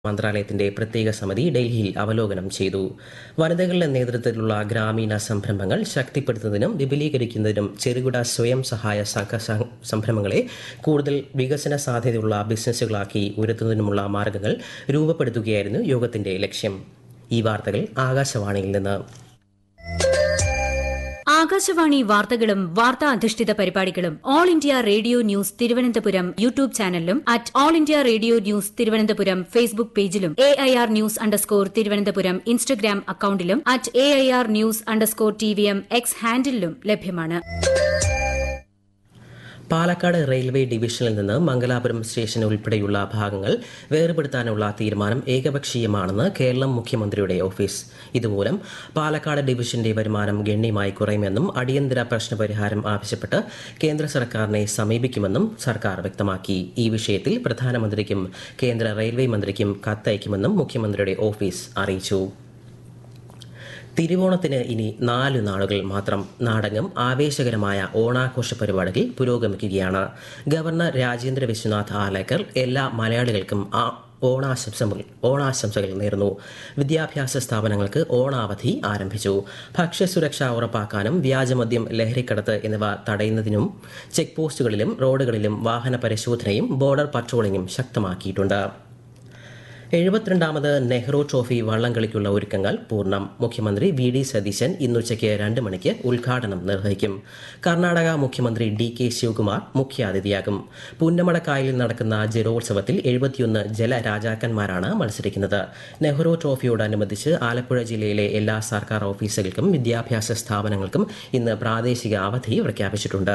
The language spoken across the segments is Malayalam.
മന്ത്രാലയത്തിന്റെ പ്രത്യേക സമിതി ഡൽഹിയിൽ അവലോകനം ചെയ്തു വനിതകളുടെ നേതൃത്വത്തിലുള്ള ഗ്രാമീണ സംരംഭങ്ങൾ ശക്തിപ്പെടുത്തുന്നതിനും വിപുലീകരിക്കുന്നതിനും ചെറുകിട സ്വയം സഹായ സംഘ സം- സംരംഭങ്ങളെ കൂടുതൽ വികസന സാധ്യതയുള്ള ബിസിനസ്സുകളാക്കി ഉയർത്തുന്നതിനുമുള്ള മാർഗങ്ങൾ രൂപപ്പെടുത്തുകയായിരുന്നു യോഗത്തിന്റെ ലക്ഷ്യം ഈ വാർത്തകൾ ആകാശവാണിയിൽ നിന്ന് ആകാശവാണി വാർത്തകളും വാർത്താ അധിഷ്ഠിത പരിപാടികളും all India radio news Thiruvananthapuram YouTube ചാനലിലും at all India radio news Thiruvananthapuram Facebook പേജിലും A I R news underscore Thiruvananthapuram Instagram അക്കൌണ്ടിലും at A I R news underscore T V M X ഹാൻഡിലും ലഭ്യമാണ് പാലക്കാട് റെയിൽവേ ഡിവിഷനിൽ നിന്ന് മംഗലാപുരം സ്റ്റേഷൻ ഉൾപ്പെടെയുള്ള ഭാഗങ്ങൾ വേർപെടുത്താനുള്ള തീരുമാനം ഏകപക്ഷീയമാണെന്ന് കേരളം മുഖ്യമന്ത്രിയുടെ ഓഫീസ് ഇതുമൂലം പാലക്കാട് ഡിവിഷന്റെ വരുമാനം ഗണ്യമായി കുറയുമെന്നും അടിയന്തര പ്രശ്നപരിഹാരം ആവശ്യപ്പെട്ട് കേന്ദ്ര സർക്കാരിനെ സമീപിക്കുമെന്നും സർക്കാർ വ്യക്തമാക്കി ഈ വിഷയത്തിൽ പ്രധാനമന്ത്രിക്കും കേന്ദ്ര റെയിൽവേ മന്ത്രിക്കും കത്തയക്കുമെന്നും മുഖ്യമന്ത്രിയുടെ ഓഫീസ് അറിയിച്ചു തിരുവോണത്തിന് ഇനി നാലു നാളുകൾ മാത്രം നാടകം ആവേശകരമായ ഓണാഘോഷ പരിപാടികൾ പുരോഗമിക്കുകയാണ് ഗവർണർ രാജേന്ദ്ര വിശ്വനാഥ് ആലേക്കർ എല്ലാ മലയാളികൾക്കും ആ ഓണാശംസകൾ ഓണാശംസകൾ നേർന്നു വിദ്യാഭ്യാസ സ്ഥാപനങ്ങൾക്ക് ഓണാവധി ആരംഭിച്ചു ഭക്ഷ്യസുരക്ഷ ഉറപ്പാക്കാനും വ്യാജമദ്യം ലഹരിക്കടത്ത് എന്നിവ തടയുന്നതിനും ചെക്ക് പോസ്റ്റുകളിലും റോഡുകളിലും വാഹന പരിശോധനയും ബോർഡർ പട്രോളിംഗും ശക്തമാക്കിയിട്ടുണ്ട് എഴുപത്തിരണ്ടാമത് നെഹ്റു ട്രോഫി വള്ളംകളിക്കുള്ള ഒരുക്കങ്ങൾ പൂർണ്ണം മുഖ്യമന്ത്രി വി ഡി സതീശൻ ഇന്നുച്ചയ്ക്ക് രണ്ട് മണിക്ക് ഉദ്ഘാടനം നിർവഹിക്കും കർണാടക മുഖ്യമന്ത്രി ഡി കെ ശിവകുമാർ മുഖ്യാതിഥിയാകും പുന്നമടക്കായലിൽ നടക്കുന്ന ജലോത്സവത്തിൽ എഴുപത്തിയൊന്ന് ജലരാജാക്കന്മാരാണ് മത്സരിക്കുന്നത് നെഹ്റു ട്രോഫിയോടനുബന്ധിച്ച് ആലപ്പുഴ ജില്ലയിലെ എല്ലാ സർക്കാർ ഓഫീസുകൾക്കും വിദ്യാഭ്യാസ സ്ഥാപനങ്ങൾക്കും ഇന്ന് പ്രാദേശിക അവധി പ്രഖ്യാപിച്ചിട്ടുണ്ട്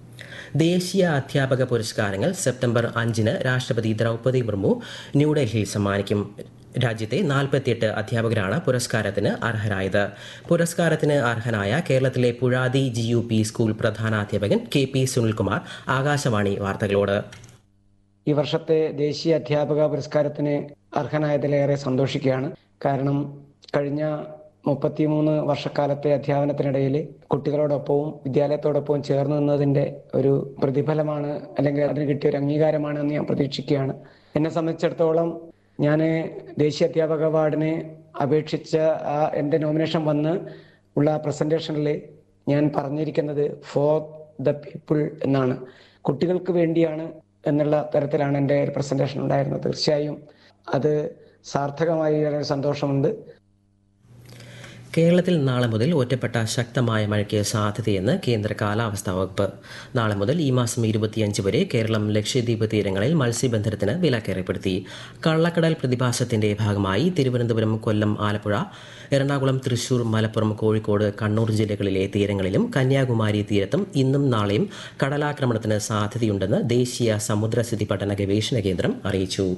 ദേശീയ അധ്യാപക പുരസ്കാരങ്ങൾ സെപ്റ്റംബർ അഞ്ചിന് രാഷ്ട്രപതി ദ്രൗപദി മുർമു ന്യൂഡൽഹിയിൽ സമ്മാനിക്കും രാജ്യത്തെ നാൽപ്പത്തിയെട്ട് അധ്യാപകരാണ് പുരസ്കാരത്തിന് അർഹരായത് പുരസ്കാരത്തിന് അർഹനായ കേരളത്തിലെ Puzhathi G U P school പ്രധാനാധ്യാപകൻ കെ പി സുനിൽകുമാർ ആകാശവാണി വാർത്തകളോട് ഈ വർഷത്തെ ദേശീയ അധ്യാപക പുരസ്കാരത്തിന് അർഹനായതിലേറെ സന്തോഷിക്കുകയാണ് കാരണം കഴിഞ്ഞ മുപ്പത്തിമൂന്ന് വർഷക്കാലത്തെ അധ്യാപനത്തിനിടയിൽ കുട്ടികളോടൊപ്പവും വിദ്യാലയത്തോടൊപ്പവും ചേർന്ന് നിന്നതിന്റെ ഒരു പ്രതിഫലമാണ് അല്ലെങ്കിൽ അതിന് കിട്ടിയ ഒരു അംഗീകാരമാണ് എന്ന് ഞാൻ പ്രതീക്ഷിക്കുകയാണ് എന്നെ സംബന്ധിച്ചിടത്തോളം ഞാൻ ദേശീയ അധ്യാപക അവാർഡിന് അപേക്ഷിച്ച ആ എൻ്റെ നോമിനേഷൻ വന്ന് ഉള്ള പ്രസന്റേഷനിൽ ഞാൻ പറഞ്ഞിരിക്കുന്നത് ഫോർ ദ പീപ്പിൾ എന്നാണ് കുട്ടികൾക്ക് വേണ്ടിയാണ് എന്നുള്ള തരത്തിലാണ് എൻ്റെ ഒരു പ്രസന്റേഷൻ ഉണ്ടായിരുന്നത് തീർച്ചയായും അത് സാർത്ഥകമായി വളരെ സന്തോഷമുണ്ട് കേരളത്തിൽ നാളെ മുതൽ ഒറ്റപ്പെട്ട ശക്തമായ മഴയ്ക്ക് സാധ്യതയെന്ന് കേന്ദ്ര കാലാവസ്ഥാ വകുപ്പ് നാളെ മുതൽ ഈ മാസം ഇരുപത്തിയഞ്ച് വരെ കേരളം ലക്ഷദ്വീപ് തീരങ്ങളിൽ മത്സ്യബന്ധനത്തിന് വിലക്കേർപ്പെടുത്തി കള്ളക്കടൽ പ്രതിഭാസത്തിന്റെ ഭാഗമായി തിരുവനന്തപുരം കൊല്ലം ആലപ്പുഴ എറണാകുളം തൃശൂർ മലപ്പുറം കോഴിക്കോട് കണ്ണൂർ ജില്ലകളിലെ തീരങ്ങളിലും കന്യാകുമാരി തീരത്തും ഇന്നും നാളെയും കടലാക്രമണത്തിന് സാധ്യതയുണ്ടെന്ന് ദേശീയ സമുദ്രസ്ഥിതി പഠന ഗവേഷണ കേന്ദ്രം അറിയിച്ചു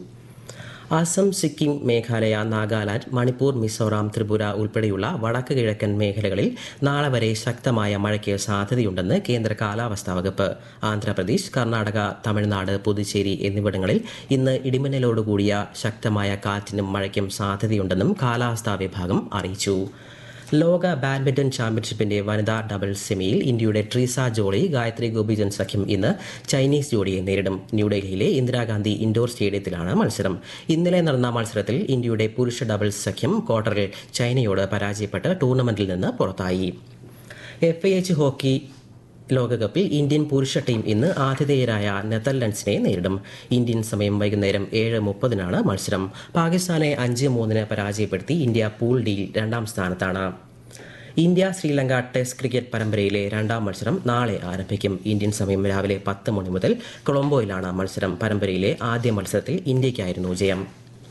അസം സിക്കിം മേഘാലയ നാഗാലാൻഡ് മണിപ്പൂർ മിസോറാം ത്രിപുര ഉൾപ്പെടെയുള്ള വടക്ക് കിഴക്കൻ മേഖലകളിൽ നാളെ വരെ ശക്തമായ മഴയ്ക്ക് സാധ്യതയുണ്ടെന്ന് കേന്ദ്ര കാലാവസ്ഥാ വകുപ്പ് ആന്ധ്രാപ്രദേശ് കർണാടക തമിഴ്നാട് പുതുച്ചേരി എന്നിവിടങ്ങളിൽ ഇന്ന് ഇടിമിന്നലോടുകൂടിയ ശക്തമായ കാറ്റിനും മഴയ്ക്കും സാധ്യതയുണ്ടെന്നും കാലാവസ്ഥാ വിഭാഗം അറിയിച്ചു ലോക ബാഡ്മിന്റൺ ചാമ്പ്യൻഷിപ്പിന്റെ വനിതാ ഡബിൾസ് സെമിയിൽ ഇന്ത്യയുടെ ട്രീസ ജോളി ഗായത്രി ഗോപിചന്ദ് സഖ്യം ഇന്ന് ചൈനീസ് ജോഡിയെ നേരിടും ന്യൂഡൽഹിയിലെ ഇന്ദിരാഗാന്ധി ഇൻഡോർ സ്റ്റേഡിയത്തിലാണ് മത്സരം ഇന്നലെ നടന്ന മത്സരത്തിൽ ഇന്ത്യയുടെ പുരുഷ ഡബിൾസ് സഖ്യം ക്വാർട്ടറിൽ ചൈനയോട് പരാജയപ്പെട്ട് ടൂർണമെന്റിൽ നിന്ന് പുറത്തായി എഫ് ഐ എച്ച് ഹോക്കി ലോകകപ്പിൽ ഇന്ത്യൻ പുരുഷ ടീം ഇന്ന് ആതിഥേയരായ നെതർലൻഡ്സിനെ നേരിടും ഇന്ത്യൻ സമയം വൈകുന്നേരം ഏഴ് മുപ്പതിനാണ് മത്സരം പാകിസ്ഥാനെ അഞ്ച് മൂന്നിന് പരാജയപ്പെടുത്തി ഇന്ത്യ പൂൾ ഡിയിൽ രണ്ടാം സ്ഥാനത്താണ് ഇന്ത്യ ശ്രീലങ്ക ടെസ്റ്റ് ക്രിക്കറ്റ് പരമ്പരയിലെ രണ്ടാം മത്സരം നാളെ ആരംഭിക്കും ഇന്ത്യൻ സമയം രാവിലെ പത്ത് മണി മുതൽ കൊളംബോയിലാണ് മത്സരം പരമ്പരയിലെ ആദ്യ മത്സരത്തിൽ ഇന്ത്യയ്ക്കായിരുന്നു ജയം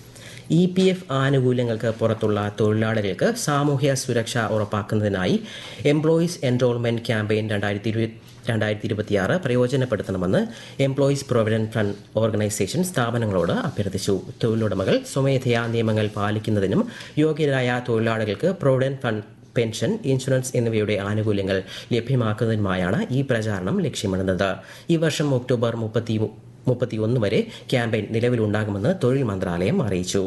ഇ പി എഫ് ആനുകൂല്യങ്ങൾക്ക് പുറത്തുള്ള തൊഴിലാളികൾക്ക് സാമൂഹ്യ സുരക്ഷ ഉറപ്പാക്കുന്നതിനായി എംപ്ലോയീസ് എൻറോൾമെന്റ് ക്യാമ്പയിൻ രണ്ടായിരത്തി ഇരുപത്തി രണ്ടായിരത്തി ഇരുപത്തിയാറ് പ്രയോജനപ്പെടുത്തണമെന്ന് എംപ്ലോയീസ് പ്രൊവിഡന്റ് ഫണ്ട് ഓർഗനൈസേഷൻ സ്ഥാപനങ്ങളോട് അഭ്യർത്ഥിച്ചു തൊഴിലുടമകൾ സ്വമേധയാ നിയമങ്ങൾ പാലിക്കുന്നതിനും യോഗ്യരായ തൊഴിലാളികൾക്ക് പ്രൊവിഡന്റ് ഫണ്ട് പെൻഷൻ ഇൻഷുറൻസ് എന്നിവയുടെ ആനുകൂല്യങ്ങൾ ലഭ്യമാക്കുന്നതിനുമായാണ് ഈ പ്രചാരണം ലക്ഷ്യമിടുന്നത് ഈ വർഷം ഒക്ടോബർ മുപ്പത്തി മുപ്പത്തിയൊന്ന് വരെ ക്യാമ്പയിൻ നിലവിലുണ്ടാകുമെന്ന് തൊഴിൽ മന്ത്രാലയം അറിയിച്ചു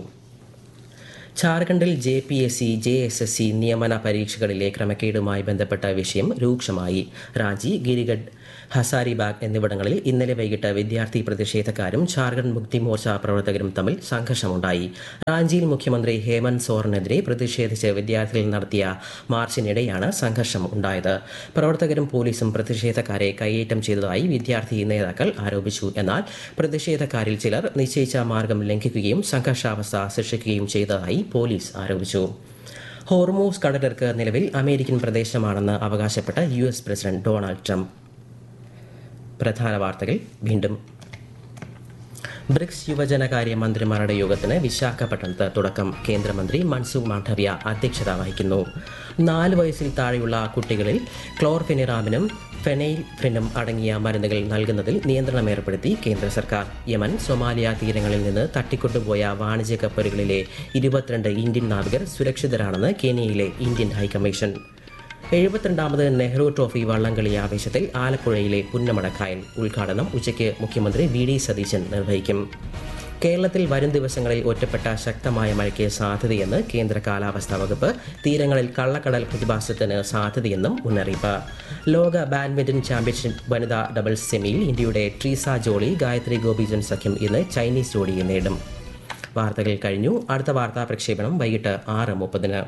ഝാർഖണ്ഡിൽ J P S C J S S C നിയമന പരീക്ഷകളിലെ ക്രമക്കേടുമായി ബന്ധപ്പെട്ട വിഷയം രൂക്ഷമായി റാഞ്ചി ഗിരിഗഡ് ഹസാരിബാഗ് എന്നിവിടങ്ങളിൽ ഇന്നലെ വൈകിട്ട് വിദ്യാർത്ഥി പ്രതിഷേധക്കാരും ജാർഖണ്ഡ് മുക്തി മോർച്ച പ്രവർത്തകരും തമ്മിൽ സംഘർഷമുണ്ടായി റാഞ്ചിയിൽ മുഖ്യമന്ത്രി ഹേമന്ത് സോറനെതിരെ പ്രതിഷേധിച്ച് വിദ്യാർത്ഥികൾ നടത്തിയ മാർച്ചിനിടെയാണ് സംഘർഷം ഉണ്ടായത് പ്രവർത്തകരും പോലീസും പ്രതിഷേധക്കാരെ കയ്യേറ്റം ചെയ്തതായി വിദ്യാർത്ഥി നേതാക്കൾ ആരോപിച്ചു എന്നാൽ പ്രതിഷേധക്കാരിൽ ചിലർ നിശ്ചയിച്ച മാർഗം ലംഘിക്കുകയും സംഘർഷാവസ്ഥ സൃഷ്ടിക്കുകയും ചെയ്തതായി പോലീസ് ആരോപിച്ചു ഹോർമോസ് കടലിർക്ക് നിലവിൽ അമേരിക്കൻ പ്രദേശമാണെന്ന് അവകാശപ്പെട്ട U S president Donald Trump പ്രധാന വാർത്തകൾ വീണ്ടും ബ്രിക്സ് യുവജനകാര്യ മന്ത്രിമാരുടെ യോഗത്തിന് വിശാഖപട്ടണത്ത് തുടക്കം കേന്ദ്രമന്ത്രി മൻസുഖ് മാണ്ഡവ്യ അധ്യക്ഷത വഹിക്കുന്നു നാല് വയസ്സിൽ താഴെയുള്ള കുട്ടികളിൽ ക്ലോർഫെനിറാമിനും ഫെനൈൽഫ്രിനും അടങ്ങിയ മരുന്നുകൾ നൽകുന്നതിൽ നിയന്ത്രണം ഏർപ്പെടുത്തി കേന്ദ്ര സർക്കാർ യമൻ സൊമാലിയ തീരങ്ങളിൽ നിന്ന് തട്ടിക്കൊണ്ടുപോയ വാണിജ്യ കപ്പലുകളിലെ ഇരുപത്തിരണ്ട് ഇന്ത്യൻ നാവികർ സുരക്ഷിതരാണെന്ന് കെനിയയിലെ ഇന്ത്യൻ ഹൈക്കമ്മീഷൻ എഴുപത്തിരണ്ടാമത് നെഹ്റു ട്രോഫി വള്ളംകളി ആവേശത്തിൽ ആലപ്പുഴയിലെ പുന്നമടക്കായൽ ഉദ്ഘാടനം ഉച്ചയ്ക്ക് മുഖ്യമന്ത്രി വി ഡി സതീശൻ നിർവഹിക്കും കേരളത്തിൽ വരും ദിവസങ്ങളിൽ ഒറ്റപ്പെട്ട ശക്തമായ മഴയ്ക്ക് സാധ്യതയെന്ന് കേന്ദ്ര കാലാവസ്ഥാ വകുപ്പ് തീരങ്ങളിൽ കള്ളക്കടൽ പ്രതിഭാസത്തിന് സാധ്യതയെന്നും മുന്നറിയിപ്പ് ലോക ബാഡ്മിന്റൺ ചാമ്പ്യൻഷിപ്പ് വനിതാ ഡബിൾസ് സെമിയിൽ ഇന്ത്യയുടെ ട്രീസ ജോളി ഗായത്രി ഗോപിജൻ സഖ്യം ഇന്ന് ചൈനീസ് ജോഡിയെ നേടും വാർത്തകൾ കഴിഞ്ഞു അടുത്ത വാർത്താ പ്രക്ഷേപണം വൈകിട്ട് ആറ് മുപ്പതിന്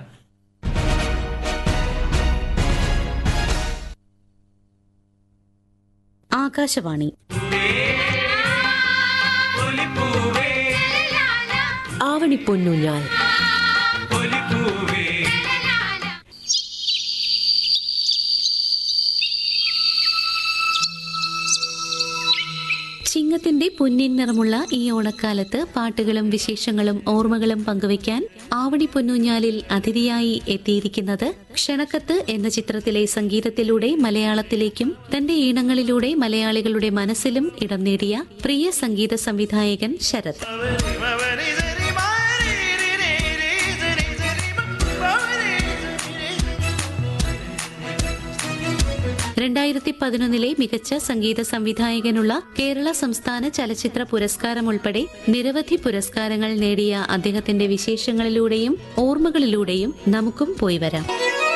ആകാശവാണി ആവണിപ്പൊന്നൂഞ്ഞാൽ ചിങ്ങത്തിന്റെ പൊന്നിൻ നിറമുള്ള ഈ ഓണക്കാലത്ത് പാട്ടുകളും വിശേഷങ്ങളും ഓർമ്മകളും പങ്കുവയ്ക്കാൻ ആവണി പൊന്നൂഞ്ഞാലിൽ അതിഥിയായി എത്തിയിരിക്കുന്നത് ക്ഷണക്കത്ത് എന്ന ചിത്രത്തിലെ സംഗീതത്തിലൂടെ മലയാളത്തിലേക്കും തന്റെ ഈണങ്ങളിലൂടെ മലയാളികളുടെ മനസ്സിലും ഇടം നേടിയ പ്രിയ സംഗീത സംവിധായകൻ ശരത് രണ്ടായിരത്തി പതിനൊന്നിലെ മികച്ച സംഗീത സംവിധായകനുള്ള കേരള സംസ്ഥാന ചലച്ചിത്ര പുരസ്കാരം ഉൾപ്പെടെ നിരവധി പുരസ്കാരങ്ങൾ നേടിയ അദ്ദേഹത്തിന്റെ വിശേഷങ്ങളിലൂടെയും ഓർമ്മകളിലൂടെയും നമുക്കും പോയി വരാം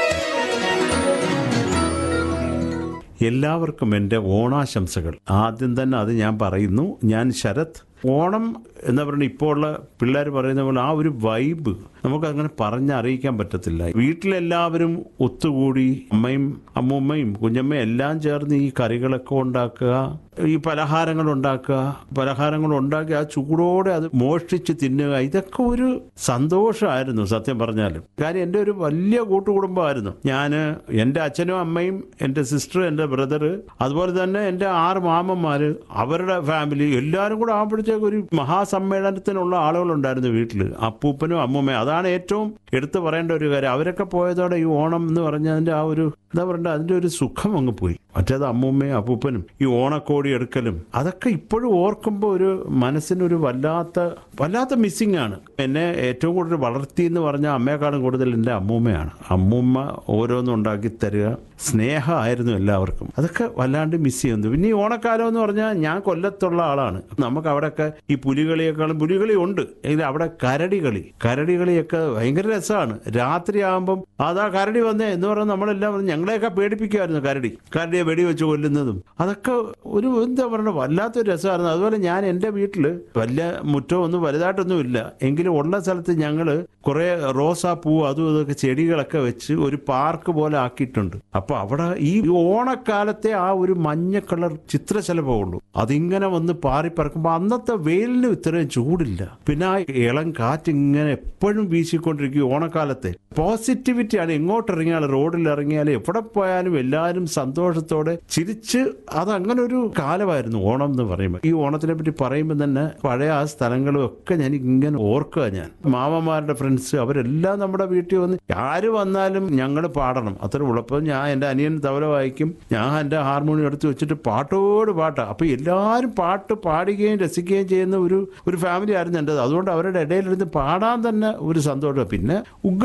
എല്ലാവർക്കും എൻ്റെ ഓണാശംസകൾ ആദ്യം തന്നെ അത് ഞാൻ പറയുന്നു ഞാൻ ശരത് ഓണം എന്ന് പറഞ്ഞാൽ ഇപ്പോൾ ഉള്ള പിള്ളേർ പറയുന്ന പോലെ ആ ഒരു വൈബ് നമുക്കങ്ങനെ പറഞ്ഞറിയിക്കാൻ പറ്റത്തില്ല വീട്ടിലെല്ലാവരും ഒത്തുകൂടി അമ്മയും അമ്മൂമ്മയും കുഞ്ഞമ്മയും എല്ലാം ചേർന്ന് ഈ കറികളൊക്കെ ഉണ്ടാക്കുക ഈ പലഹാരങ്ങൾ ഉണ്ടാക്കുക പലഹാരങ്ങൾ ഉണ്ടാക്കി ആ ചൂടോടെ അത് മോഷ്ടിച്ച് തിന്നുക ഇതൊക്കെ ഒരു സന്തോഷമായിരുന്നു സത്യം പറഞ്ഞാൽ കാര്യം എൻ്റെ ഒരു വലിയ കൂട്ടുകുടുംബമായിരുന്നു ഞാൻ എൻ്റെ അച്ഛനും അമ്മയും എൻ്റെ സിസ്റ്റർ എൻ്റെ ബ്രദർ അതുപോലെ തന്നെ എൻ്റെ ആറ് മാമന്മാർ അവരുടെ ഫാമിലി എല്ലാവരും കൂടെ ആകുമ്പോഴത്തേക്ക് ഒരു മഹാസമ്മേളനത്തിനുള്ള ആളുകളുണ്ടായിരുന്നു വീട്ടിൽ അപ്പൂപ്പനും അമ്മൂമ്മയും അതാണ് ഏറ്റവും എടുത്തു പറയേണ്ട ഒരു കാര്യം അവരൊക്കെ പോയതോടെ ഈ ഓണം എന്ന് പറഞ്ഞതിൻ്റെ ആ ഒരു എന്താ പറയണ്ട അതിൻ്റെ ഒരു സുഖം അങ്ങ് പോയി മറ്റേത് അമ്മൂമ്മയും അപ്പൂപ്പനും ഈ ഓണക്കോടി എടുക്കലും അതൊക്കെ ഇപ്പോഴും ഓർക്കുമ്പോൾ ഒരു മനസ്സിനൊരു വല്ലാത്ത വല്ലാത്ത മിസ്സിംഗ് ആണ് എന്നെ ഏറ്റവും കൂടുതൽ വളർത്തി എന്ന് പറഞ്ഞാൽ അമ്മയെക്കാളും കൂടുതൽ എൻ്റെ അമ്മൂമ്മയാണ് അമ്മൂമ്മ ഓരോന്നും ഉണ്ടാക്കി തരിക സ്നേഹമായിരുന്നു എല്ലാവർക്കും അതൊക്കെ വല്ലാണ്ട് മിസ് ചെയ്യുന്നു പിന്നെ ഈ ഓണക്കാലം എന്ന് പറഞ്ഞാൽ ഞാൻ കൊല്ലത്തുള്ള ആളാണ് നമുക്ക് അവിടെയൊക്കെ ഈ പുലികളിയേക്കാളും പുലികളി ഉണ്ട് എങ്കിൽ അവിടെ കരടികളി കരടികളിയൊക്കെ ഭയങ്കര രസമാണ് രാത്രി ആകുമ്പം അതാ കരടി വന്നേ എന്ന് പറഞ്ഞാൽ നമ്മളെല്ലാം പറഞ്ഞ് ഞങ്ങളെയൊക്കെ പേടിപ്പിക്കുമായിരുന്നു കരടി കരടിയെ വെടിവെച്ച് കൊല്ലുന്നതും അതൊക്കെ ഒരു എന്താ പറയുക വല്ലാത്തൊരു രസമായിരുന്നു അതുപോലെ ഞാൻ എൻ്റെ വീട്ടിൽ വലിയ മുറ്റം ഒന്നും വലുതായിട്ടൊന്നും ഇല്ല എങ്കിലും ഉള്ള സ്ഥലത്ത് ഞങ്ങൾ കുറേ റോസാ പൂ അതും ഇതൊക്കെ ചെടികളൊക്കെ വെച്ച് ഒരു പാർക്ക് പോലെ ആക്കിയിട്ടുണ്ട് അപ്പൊ അവിടെ ഈ ഓണക്കാലത്തെ ആ ഒരു മഞ്ഞ കളർ ചിത്രശലഭമുള്ളൂ അതിങ്ങനെ വന്ന് പാറിപ്പറക്കുമ്പോൾ അന്നത്തെ വെയിലിന് ഇത്രയും ചൂടില്ല പിന്നെ ആ ഇളം കാറ്റ് ഇങ്ങനെ എപ്പോഴും വീശിക്കൊണ്ടിരിക്കും ഈ ഓണക്കാലത്തെ പോസിറ്റിവിറ്റിയാണ് എങ്ങോട്ട് ഇറങ്ങിയാലും റോഡിൽ ഇറങ്ങിയാലും എവിടെ പോയാലും എല്ലാവരും സന്തോഷത്തോടെ ചിരിച്ച് അത് അങ്ങനെ ഒരു കാലമായിരുന്നു ഓണം എന്ന് പറയുമ്പോൾ ഈ ഓണത്തിനെ പറ്റി പറയുമ്പോൾ തന്നെ പഴയ ആ സ്ഥലങ്ങളും ഒക്കെ ഞാൻ ഇങ്ങനെ ഓർക്കുക ഞാൻ മാമന്മാരുടെ ഫ്രണ്ട്സ് അവരെല്ലാം നമ്മുടെ വീട്ടിൽ വന്ന് ആര് വന്നാലും ഞങ്ങൾ പാടണം അത്ര ഉള്ളപ്പോൾ ഞാൻ എൻ്റെ അനിയൻ തവല വായിക്കും ഞാൻ എൻ്റെ ഹാർമോണിയം എടുത്ത് വെച്ചിട്ട് പാട്ടോട് പാട്ടാ അപ്പോൾ എല്ലാവരും പാട്ട് പാടുകയും രസിക്കുകയും ചെയ്യുന്ന ഒരു ഒരു ഫാമിലി ആയിരുന്നു എൻ്റെത് അതുകൊണ്ട് അവരുടെ ഇടയിലിരുന്ന് പാടാൻ തന്നെ ഒരു സന്തോഷം പിന്നെ ഉഗ്രം കൃട്ടി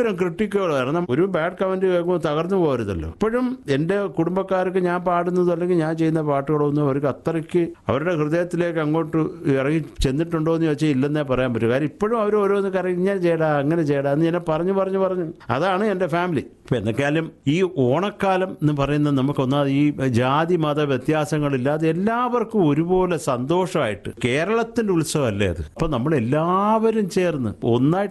കൂട്ടിക്കോ കാരണം ഒരു ബാഡ് കമന്റ് കേൾക്കുമ്പോൾ തകർന്നു പോകരുതല്ലോ ഇപ്പോഴും എൻ്റെ കുടുംബക്കാർക്ക് ഞാൻ പാടുന്നത് അല്ലെങ്കിൽ ഞാൻ ചെയ്യുന്ന പാട്ടുകളൊന്നും അവർക്ക് അത്രയ്ക്ക് അവരുടെ ഹൃദയത്തിലേക്ക് അങ്ങോട്ട് ഇറങ്ങി ചെന്നിട്ടുണ്ടോ എന്ന് ചോദിച്ചാൽ ഇല്ലെന്നേ പറയാൻ പറ്റൂ കാര്യം ഇപ്പോഴും അവർ ഓരോന്ന് കറി ഇങ്ങനെ ചെയ്യടാ അങ്ങനെ ചെയ്യടാ എന്ന് ഞാൻ പറഞ്ഞു പറഞ്ഞു പറഞ്ഞു അതാണ് എൻ്റെ ഫാമിലി ഇപ്പം എന്തൊക്കെയാലും ഈ ഓണക്കാലം എന്ന് പറയുന്നത് നമുക്കൊന്നാമത് ഈ ജാതി മത വ്യത്യാസങ്ങളില്ലാതെ എല്ലാവർക്കും ഒരുപോലെ സന്തോഷമായിട്ട് കേരളത്തിൻ്റെ ഉത്സവമല്ലേ അത് അപ്പം നമ്മൾ എല്ലാവരും ചേർന്ന് ഒന്നായിട്ട്